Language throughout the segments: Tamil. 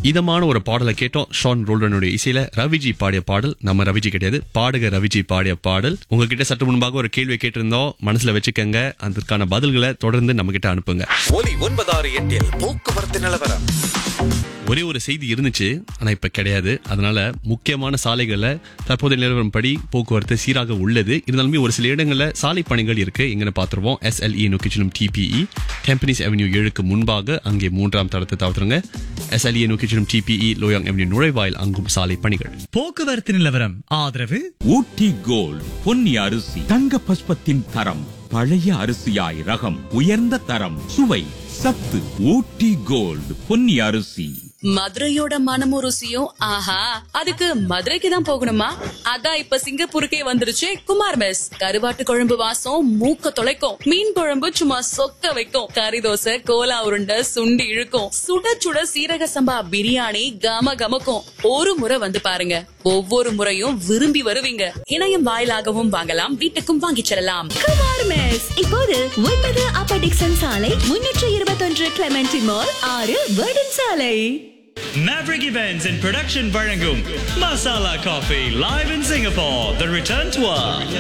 இதமான ஒரு பாடலை கேட்டோம் ஷான் ரோல்டனுடைய இசையில ரவிஜி பாடிய பாடல் நம்ம ரவிஜி கிடையாது பாடகர் ரவிஜி பாடிய பாடல் உங்ககிட்ட சற்று முன்பாக ஒரு கேள்வி கேட்டிருந்தோம் மனசுல வச்சுக்கங்க அதற்கான பதில்களை தொடர்ந்து நம்ம கிட்ட அனுப்புங்க ஒலி ஒன்பதாறு எட்டில் போக்குவரத்து நிலவரம் ஒரே ஒரு செய்தி இருந்துச்சு ஆனா இப்ப கிடையாது அதனால முக்கியமான சாலைகள்ல தற்போதைய நிலவரம் படி போக்குவரத்து சீராக உள்ளது இருந்தாலுமே ஒரு சில இடங்கள்ல சாலை பணிகள் இருக்கு இங்கன்னு பாத்துருவோம் எஸ்எல்இ நோக்கி செல்லும் டிபிஇ டெம்பனிஸ் அவென்யூ ஏழுக்கு முன்பாக அங்கே மூன்றாம் தடத்தை தவிர்த்துருங்க எஸ்எல்இ நோக்கி செல்லும் டிபிஇ லோயாங் அவென்யூ நுழைவாயில் அங்கும் சாலை பணிகள் போக்குவரத்து நிலவரம் ஆதரவு ஊட்டி கோல்ட் பொன்னி அரிசி தங்க பஸ்பத்தின் தரம் பழைய அரிசியாய் ரகம் உயர்ந்த தரம் சுவை சத்து ஊட்டி கோல்ட் பொன்னி அரிசி மதுரையோட மனமும் ருசியும் ஆஹா அதுக்கு மதுரைக்கு தான் போகணுமா அதான் இப்ப சிங்கப்பூருக்கே வந்துருச்சு குமார் மெஸ் கருவாட்டு குழம்பு வாசம் மூக்க தொலைக்கும் மீன் குழம்பு சும்மா சொக்க வைக்கும் கறி தோசை கோலா உருண்டை சுண்டி இழுக்கும் சுட சுட சீரக சம்பா பிரியாணி கம கமக்கும் ஒரு முறை வந்து பாருங்க ஒவ்வொரு முறையும் விரும்பி வருவீங்க இணையம் வாயிலாகவும் வாங்கலாம் வீட்டுக்கும் வாங்கிச் செல்லலாம் குமார் மெஸ் இப்போது ஒன்பது அப்ப டிக்சன் சாலை முன்னூற்று இருபத்தொன்று கிளமெண்டி மால் ஆறு வேர்டன் சாலை Maverick Events and Production வழங்கும் Masala Coffee live in Singapore the return tour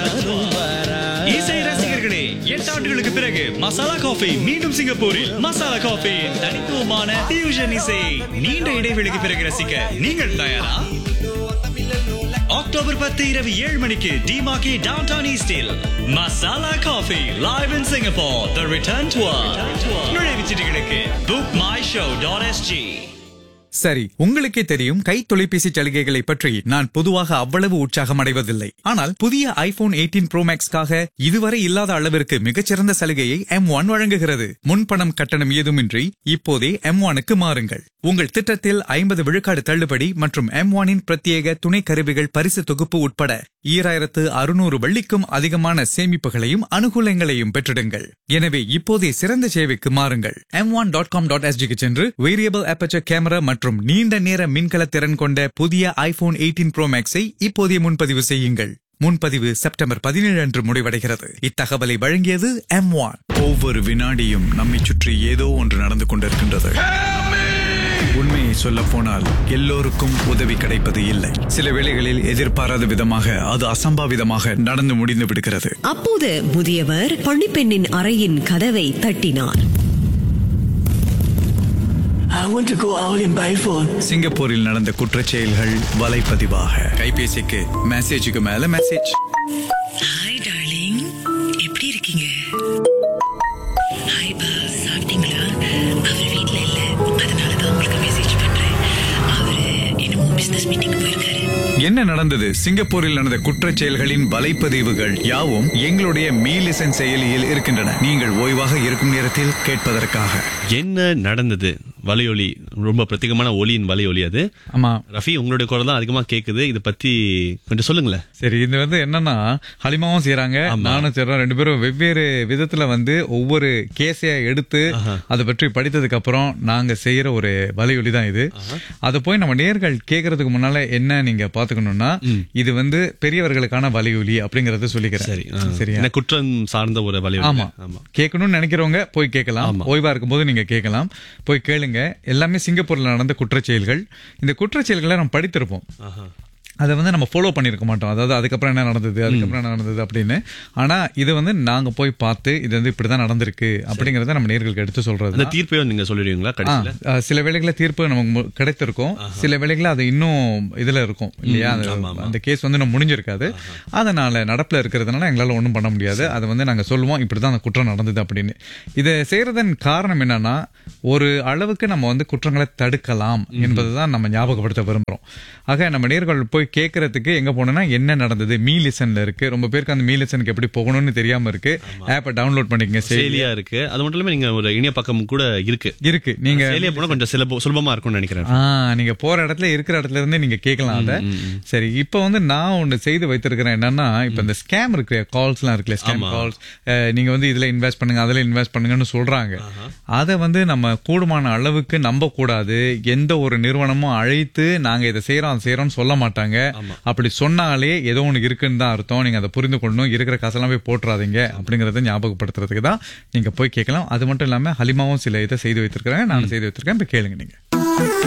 இசை ரசிகர்களே எட்டு ஆண்டுகளுக்கு பிறகு மசாலா காஃபி மீண்டும் சிங்கப்பூரில் மசாலா காஃபி தனித்துவமான ஃபியூஷன் இசை நீண்ட இடைவெளிக்கு பிறகு ரசிக்க நீங்கள் தயாரா அக்டோபர் பத்து இரவு ஏழு மணிக்கு டிமாக்கி டவுன் டவுன் ஈஸ்டில் Masala Coffee live in Singapore the return tour நுழைவுச் சீட்டுகளுக்கு book my show dot SG சரி உங்களுக்கே தெரியும் கை தொலைபேசி சலுகைகளை பற்றி நான் பொதுவாக அவ்வளவு உற்சாகம் அடைவதில்லை ஆனால் புதிய ஐபோன் 18 ப்ரோ மேக்ஸ்க்காக இதுவரை இல்லாத அளவிற்கு மிகச்சிறந்த சலுகையை எம் ஒன் வழங்குகிறது முன்பணம் கட்டணம் ஏதுமின்றி இப்போதே எம் ஒனுக்கு மாறுங்கள் உங்கள் திட்டத்தில் ஐம்பது விழுக்காடு தள்ளுபடி மற்றும் எம் ஒனின் பிரத்யேக துணை கருவிகள் பரிசு தொகுப்பு உட்பட ஈராயிரத்து அறுநூறு வெள்ளிக்கும் அதிகமான சேமிப்புகளையும் அனுகூலங்களையும் பெற்றிடுங்கள் எனவே இப்போதே சிறந்த சேவைக்கு மாறுங்கள் M one dot com dot எஸ்ஜிக்கு சென்று வேரியபிள் அப்பச்சர் கேமரா மற்றும் நீண்ட நேர மின்கல திறன் கொண்ட புதிய ஐபோன் 18 ப்ரோ மேக்ஸை இப்போதே முன்பதிவு செய்யுங்கள் முன்பதிவு செப்டம்பர் பதினேழு அன்று முடிவடைகிறது இத்தகவலை வழங்கியது எம் ஒன் ஒவ்வொரு வினாடியும் நம்மை சுற்றி ஏதோ ஒன்று நடந்து கொண்டிருக்கின்றது உண்மையை சொல்ல போனால் எல்லோருக்கும் உதவி கிடைப்பது இல்லை சில வேளைகளில் எதிர்பாராத விதமாக அது அசம்பாவிதமாக நடந்து முடிந்து விடுகிறது அப்போது முதியவர் பணிப்பெண்ணின் அறையின் கதவை தட்டினார் I want to go out in my phone. சிங்கப்பூரில் நடந்த குற்றச் செயல்கள் வலைப்பதிவாக கைபேசிக்கு மெசேஜுக்கு மேல மெசேஜ் ஹாய் டார்லிங் எப்படி இருக்கீங்க ஹாய் பா சாப்பிட்டீங்களா அவர் வீட்ல இல்ல அதனால தான் உங்களுக்கு மெசேஜ் பண்றேன் அவரு என்னமோ பிசினஸ் மீட்டிங் போயிருக்காரு என்ன நடந்தது சிங்கப்பூரில் நடந்த குற்றச் செயல்களின் வலைப்பதிவுகள் யாவும் எங்களுடைய மீலிசன் செயலியில் இருக்கின்றன நீங்கள் ஓய்வாக இருக்கும் நேரத்தில் கேட்பதற்காக என்ன நடந்தது வலையொலி ரொம்ப பிரத்யேகமான ஒலியின் வலையொலி அது ஆமா ரஃபி உங்களுடைய குரல் தான் அதிகமா கேக்குது இத பத்தி கொஞ்சம் சொல்லுங்களேன் சரி இது வந்து என்னன்னா ஹலிமாவும் செய்யறாங்க நானும் செய்றோம் ரெண்டு பேரும் வெவ்வேறு விதத்துல வந்து ஒவ்வொரு கேஸைய எடுத்து அதை பற்றி படித்ததுக்கு அப்புறம் நாங்க செய்யற ஒரு வலையொலி தான் இது அதை போய் நம்ம நேர்கள் கேட்கறதுக்கு முன்னால என்ன நீங்க பாத்துக்கணும்னா இது வந்து பெரியவர்களுக்கான வலையொலி அப்படிங்கறத சொல்லிக்கிறேன் சரி ஆ. சரியா என்ன குற்றம் சார்ந்த ஒரு வலையொலி ஆமா ஆமா கேட்கணும்னு நினைக்கிறவங்க போய் கேட்கலாம் ஓய்வா இருக்கும்போது நீங்க கேட்கலாம் போய் கேளுங்க எல்லாமே சிங்கப்பூர்ல நடந்த குற்றச்செயல்கள் இந்த குற்றச்செயல்களை நம்ம படித்திருப்போம் அதை வந்து நம்ம ஃபாலோ பண்ணிருக்க மாட்டோம் அதாவது அதுக்கப்புறம் என்ன நடந்தது அதுக்கப்புறம் என்ன நடந்தது அப்படின்னு ஆனா இது வந்து நாங்க போய் பார்த்து இது வந்து இப்படிதான் நடந்திருக்கு அப்படிங்கறத நம்ம நேர்களுக்கு எடுத்து சொல்றது அந்த தீர்ப்பையும் நீங்க சொல்லிடுவீங்களா கடைசியில ஆ, ஆ, சில வேளைகளில் தீர்ப்பு நமக்கு மு- கிடைத்திருக்கும் சில வேளைகளில் அது இன்னும் இதுல இருக்கும் இல்லையா அந்த- அந்த கேஸ் வந்து நம்ம முடிஞ்சிருக்காது அதனால நடப்புல இருக்கிறதுனால எங்களால ஒண்ணும் பண்ண முடியாது அதை வந்து நாங்க சொல்லுவோம் இப்படிதான் அந்த குற்றம் நடந்தது அப்படின்னு இதை செய்யறதன் காரணம் என்னன்னா ஒரு அளவுக்கு நம்ம வந்து குற்றங்களை தடுக்கலாம் என்பதுதான் நம்ம ஞாபகப்படுத்த விரும்புறோம் ஆக நம்ம நேர்கள் போய் கேட்கறதுக்கு எங்க போனோம்னா என்ன நடந்தது மீ லிசன்ல இருக்கு ரொம்ப பேருக்கு அந்த மீ லிசனுக்கு எப்படி போகணும்னு தெரியாம இருக்கு ஆப்பை டவுன்லோட் பண்ணிக்கங்க செயலி செயலியா இருக்கு அது மட்டும் இல்லாம நீங்க ஒரு இணைய பக்கம் கூட இருக்கு இருக்கு நீங்க செயலியா போனா கொஞ்சம் சுலப- சுலபமா இருக்கும்னு நினைக்கிறேன் ஆ நீங்க போற இடத்துல இருக்கிற இடத்துல இருந்தே நீங்க கேட்கலாம் அத சரி இப்போ வந்து நான் ஒண்ணு செய்து வைத்திருக்கிறேன் என்னன்னா இப்ப இந்த ஸ்கேம் இருக்கு கால்ஸ் எல்லாம் இருக்குல்ல ஸ்கேம் கால்ஸ் நீங்க வந்து இதுல இன்வெஸ்ட் பண்ணுங்க அதுல இன்வெஸ்ட் பண்ணுங்கன்னு சொல்றாங்க அத வந்து நம்ம கூடுமான அளவுக்கு நம்ப கூடாது எந்த ஒரு நிறுவனமும் அழைத்து நாங்க இதை செய்யறோம் அதை செய்யறோம்னு சொல்ல மாட்டாங்க அப்படி சொன்னாலே ஏதோ ஒண்ணு இருக்குன்னு தான் அர்த்தம் நீங்க அதை புரிந்து கொள்ளணும் இருக்கிற காசெல்லாம் போய் போட்டுறாதீங்க அப்படிங்கறத ஞாபகப்படுத்துறதுக்கு தான் நீங்க போய் கேட்கலாம் அது மட்டும் இல்லாம ஹலிமாவும் சில இதை செய்து வைத்திருக்கிறேன் நான் செய்து வைத்திருக்கேன் இப்ப கேளுங்க நீங்க